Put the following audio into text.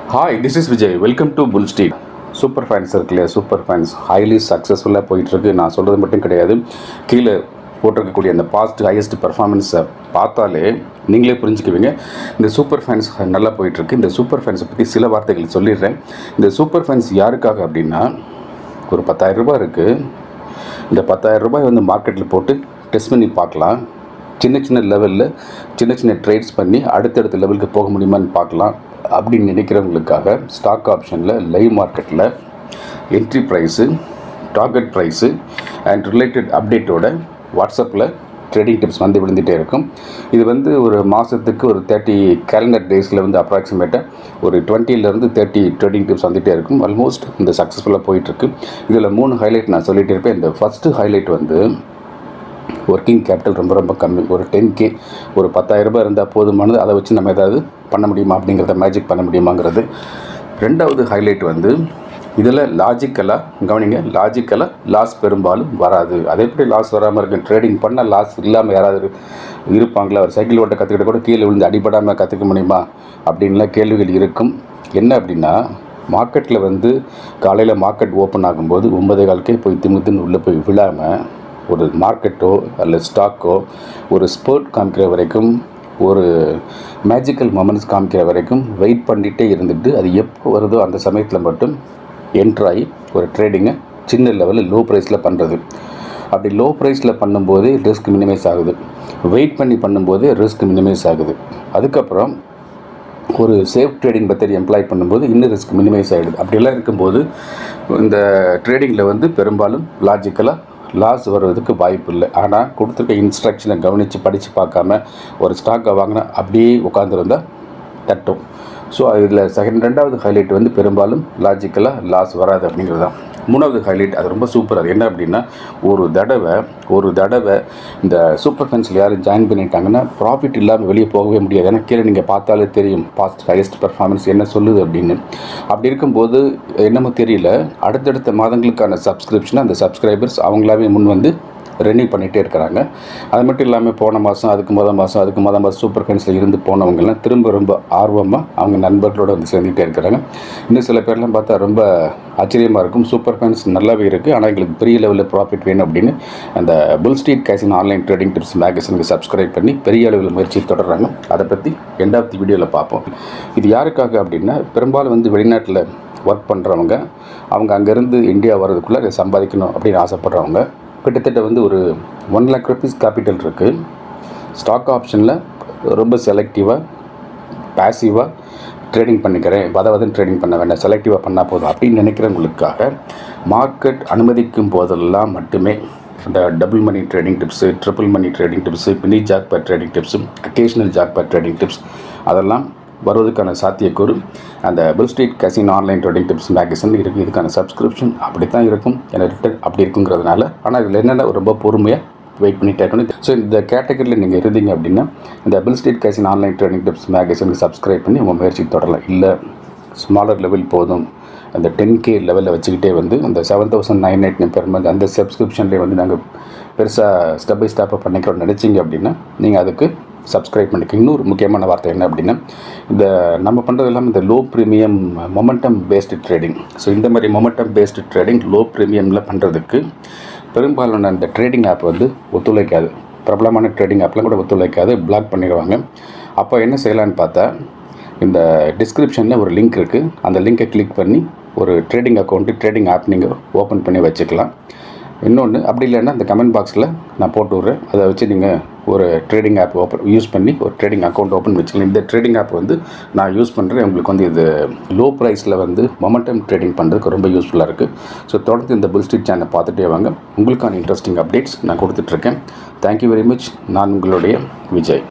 hi this is Vijay welcome to bull street super fans இருக்குல்ல super fans highly சக்ஸஸ்ஃபுல்லாக போயிட்டுருக்கு நான் சொல்கிறது மட்டும் கிடையாது கீழே போட்டிருக்கக்கூடிய அந்த பாஸ்ட் ஹையஸ்ட் பர்ஃபார்மன்ஸை பார்த்தாலே நீங்களே புரிஞ்சுக்குவீங்க இந்த சூப்பர் ஃபேன்ஸ் நல்லா போயிட்டுருக்கு இந்த சூப்பர் ஃபேன்ஸை பற்றி சில வார்த்தைகள் சொல்லிடுறேன் இந்த சூப்பர் ஃபேன்ஸ் யாருக்காக அப்படின்னா ஒரு பத்தாயிரம் ரூபாய் இருக்குது இந்த பத்தாயிரம் ரூபாய் வந்து மார்க்கெட்டில் போட்டு டெஸ்ட் பண்ணி பார்க்கலாம் சின்ன சின்ன லெவலில் சின்ன சின்ன ட்ரேட்ஸ் பண்ணி அடுத்தடுத்த லெவலுக்கு போக முடியுமான்னு பார்க்கலாம் அப்படின்னு நினைக்கிறவங்களுக்காக ஸ்டாக் ஆப்ஷனில் லைவ் மார்க்கெட்டில் entry price target price and related அப்டேட்டோட வாட்ஸ்அப்பில் ட்ரேடிங் டிப்ஸ் வந்து விழுந்துகிட்டே இருக்கும் இது வந்து ஒரு மாதத்துக்கு ஒரு தேர்ட்டி கேலண்டர் டேஸில் வந்து அப்ராக்சிமேட்டாக ஒரு டுவெண்ட்டிலேருந்து தேர்ட்டி ட்ரேடிங் டிப்ஸ் வந்துகிட்டே இருக்கும் ஆல்மோஸ்ட் இந்த சக்ஸஸ்ஃபுல்லாக போயிட்டுருக்கு இதில் மூணு ஹைலைட் நான் சொல்லிகிட்டே இருப்பேன் இந்த ஃபஸ்ட்டு ஹைலைட் வந்து ஒர்க்கிங் கேபிட்டல் ரொம்ப ரொம்ப கம்மி ஒரு டென் கே ஒரு பத்தாயிரம் ரூபாய் இருந்தால் போதுமானது அதை வச்சு நம்ம ஏதாவது பண்ண முடியுமா அப்படிங்கிறத மேஜிக் பண்ண முடியுமாங்கிறது ரெண்டாவது ஹைலைட் வந்து இதில் லாஜிக்கலாக கவனிங்க லாஜிக்கலாக லாஸ் பெரும்பாலும் வராது அது எப்படி லாஸ் வராமல் இருக்கு ட்ரேடிங் பண்ண லாஸ் இல்லாமல் யாராவது இரு- இருப்பாங்களா ஒரு சைக்கிள் ஓட்ட கற்றுக்கிட்ட கூட கீழே விழுந்து அடிபடாமல் கற்றுக்க முடியுமா அப்படின்லாம் கேள்விகள் இருக்கும் என்ன அப்படின்னா மார்க்கெட்டில் வந்து காலையில் மார்க்கெட் ஓப்பன் ஆகும்போது ஒன்பதே காலுக்கே போய் திமுத்துன்னு உள்ளே போய் விழாமல் ஒரு மார்க்கெட்டோ அல்ல ஸ்டாக்கோ ஒரு ஸ்போர்ட் காமிக்கிற வரைக்கும் ஒரு மேஜிக்கல் மொமெண்ட்ஸ் காமிக்கிற வரைக்கும் வெயிட் பண்ணிகிட்டே இருந்துட்டு அது எப்போ வருதோ அந்த சமயத்தில் மட்டும் என்ட்ராகி ஒரு ட்ரேடிங்கை சின்ன லெவலில் லோ ப்ரைஸில் பண்ணுறது அப்படி லோ ப்ரைஸில் பண்ணும்போதே ரிஸ்க் மினிமைஸ் ஆகுது வெயிட் பண்ணி பண்ணும்போதே ரிஸ்க் மினிமைஸ் ஆகுது அதுக்கப்புறம் ஒரு சேஃப் ட்ரேடிங் மெத்தட் எம்ப்ளாய் பண்ணும்போது இன்னும் ரிஸ்க் மினிமைஸ் ஆகிடுது அப்படியெல்லாம் இருக்கும்போது இந்த ட்ரேடிங்கில் வந்து பெரும்பாலும் லாஜிக்கலாக லாஸ் வர்றதுக்கு வாய்ப்பு இல்லை ஆனால் கொடுத்துருக்க இன்ஸ்ட்ரக்ஷனை கவனித்து படித்து பார்க்காம ஒரு ஸ்டாக்கை வாங்கினா அப்படியே உட்காந்துருந்தா தட்டும் ஸோ இதில் செகண்ட் ரெண்டாவது ஹைலைட் வந்து பெரும்பாலும் லாஜிக்கலாக லாஸ் வராது அப்படிங்கிறது தான் மூணாவது ஹைலைட் அது ரொம்ப சூப்பர் அது என்ன அப்படின்னா ஒரு தடவை ஒரு தடவை இந்த சூப்பர் ஃபென்ஸில் யாரும் ஜாயின் பண்ணிட்டாங்கன்னா ப்ராஃபிட் இல்லாமல் வெளியே போகவே முடியாது ஏன்னா கீழே நீங்கள் பார்த்தாலே தெரியும் பாஸ்ட் ஹையஸ்ட் பர்ஃபார்மன்ஸ் என்ன சொல்லுது அப்படின்னு அப்படி இருக்கும்போது என்னமோ தெரியல அடுத்தடுத்த மாதங்களுக்கான சப்ஸ்கிரிப்ஷன் அந்த சப்ஸ்கிரைபர்ஸ் அவங்களாவே முன் வந்து ரெனியூ பண்ணிகிட்டே இருக்கிறாங்க அது மட்டும் இல்லாமல் போன மாதம் அதுக்கு மொதல் மாதம் அதுக்கு மொதல் மாதம் சூப்பர் ஃபென்ஸில் இருந்து போனவங்கெல்லாம் திரும்ப ரொம்ப ஆர்வமாக அவங்க நண்பர்களோட வந்து சேர்ந்துக்கிட்டே இருக்கிறாங்க இன்னும் சில பேர்லாம் பார்த்தா ரொம்ப ஆச்சரியமாக இருக்கும் சூப்பர் ஃபேன்ஸ் நல்லாவே இருக்குது ஆனால் எங்களுக்கு பெரிய லெவலில் ப்ராஃபிட் வேணும் அப்படின்னு அந்த bull street cousin online trading tips மேகசினுக்கு சப்ஸ்கிரைப் பண்ணி பெரிய அளவில் முயற்சி தொடர்றாங்க அதை பற்றி ரெண்டாவது வீடியோவில் பார்ப்போம் இது யாருக்காக அப்படின்னா பெரும்பாலும் வந்து வெளிநாட்டில் ஒர்க் பண்ணுறவங்க அவங்க அங்கேருந்து இந்தியா வர்றதுக்குள்ளே அதை சம்பாதிக்கணும் அப்படின்னு ஆசைப்படுறவங்க கிட்டத்தட்ட வந்து ஒரு ஒன் லேக் ருபீஸ் கேபிட்டல் இருக்குது ஸ்டாக் ஆப்ஷனில் ரொம்ப செலக்டிவாக பேசிவாக ட்ரேடிங் பண்ணிக்கிறேன் வத வதன் ட்ரேடிங் பண்ண வேண்டாம் செலக்டிவாக பண்ணால் போதும் அப்படின்னு நினைக்கிறவங்களுக்காக மார்க்கெட் அனுமதிக்கும் போதெல்லாம் மட்டுமே இந்த double money trading tips triple money trading tips mini jackpot trading tips occasional jackpot trading tips அதெல்லாம் வருவதற்கான சாத்தியக்கூறு அந்த bull street cousin online trading tips magazine இருக்குது இதுக்கான சப்ஸ்கிரிப்ஷன் அப்படி தான் இருக்கும் எனக்கு ரிட்டர்ன் அப்படி இருக்குங்கிறதுனால ஆனால் இதில் என்னென்ன ரொம்ப பொறுமையாக வெயிட் பண்ணிட்டே இருக்கணும் ஸோ இந்த கேட்டகரியில் நீங்கள் இருந்தீங்க அப்படின்னா இந்த bull street cousin online trading tips மேகசினுக்கு சப்ஸ்கிரைப் பண்ணி உங்கள் முயற்சி தொடரலாம் இல்லை ஸ்மாலர் லெவல் போதும் அந்த டென் கே லெவலில் வச்சுக்கிட்டே வந்து அந்த seven thousand nine eight per month அந்த சப்ஸ்கிரிப்ஷன்லேயே வந்து நாங்கள் பெருசாக ஸ்டெப் பை ஸ்டெப்பாக பண்ணிக்கிறோம்னு நினச்சிங்க அப்படின்னா நீங்கள் அதுக்கு சப்ஸ்கிரைப் பண்ணிக்க இன்னொரு முக்கியமான வார்த்தை என்ன அப்படின்னா இந்த நம்ம பண்ணுறது எல்லாமே இந்த low premium momentum based trading so இந்த மாதிரி மொமெண்டம் பேஸ்டு ட்ரேடிங் லோ ப்ரீமியமில் பண்ணுறதுக்கு பெரும்பாலான இந்த ட்ரேடிங் ஆப் வந்து ஒத்துழைக்காது பிரபலமான ட்ரேடிங் ஆப்லாம் கூட ஒத்துழைக்காது பிளாக் பண்ணிடுவாங்க அப்போ என்ன செய்யலான்னு பார்த்தா இந்த டிஸ்கிரிப்ஷனில் ஒரு லிங்க் இருக்குது அந்த லிங்கை கிளிக் பண்ணி ஒரு ட்ரேடிங் அக்கௌண்ட்டு ட்ரேடிங் ஆப் நீங்கள் ஓப்பன் பண்ணி வச்சுக்கலாம் இன்னொன்று அப்படி இல்லைன்னா இந்த கமெண்ட் பாக்ஸில் நான் போட்டு விட்றேன் அதை வச்சு நீங்கள் ஒரு ட்ரேடிங் ஆப் ஓப்பன் யூஸ் பண்ணி ஒரு ட்ரேடிங் அக்கௌண்ட் ஓப்பன் வச்சுக்கலாம் இந்த ட்ரேடிங் ஆப் வந்து நான் யூஸ் பண்ணுறேன் உங்களுக்கு வந்து இது லோ ப்ரைஸில் வந்து மொமெண்டம் ட்ரேடிங் பண்ணுறதுக்கு ரொம்ப யூஸ்ஃபுல்லாக இருக்குது ஸோ தொடர்ந்து இந்த புல் ஸ்ட்ரீட் சேனலை பார்த்துட்டே வாங்க உங்களுக்கான இன்ட்ரெஸ்டிங் அப்டேட்ஸ் நான் கொடுத்துட்ருக்கேன் தேங்க்யூ வெரி மச் நான் உங்களுடைய விஜய்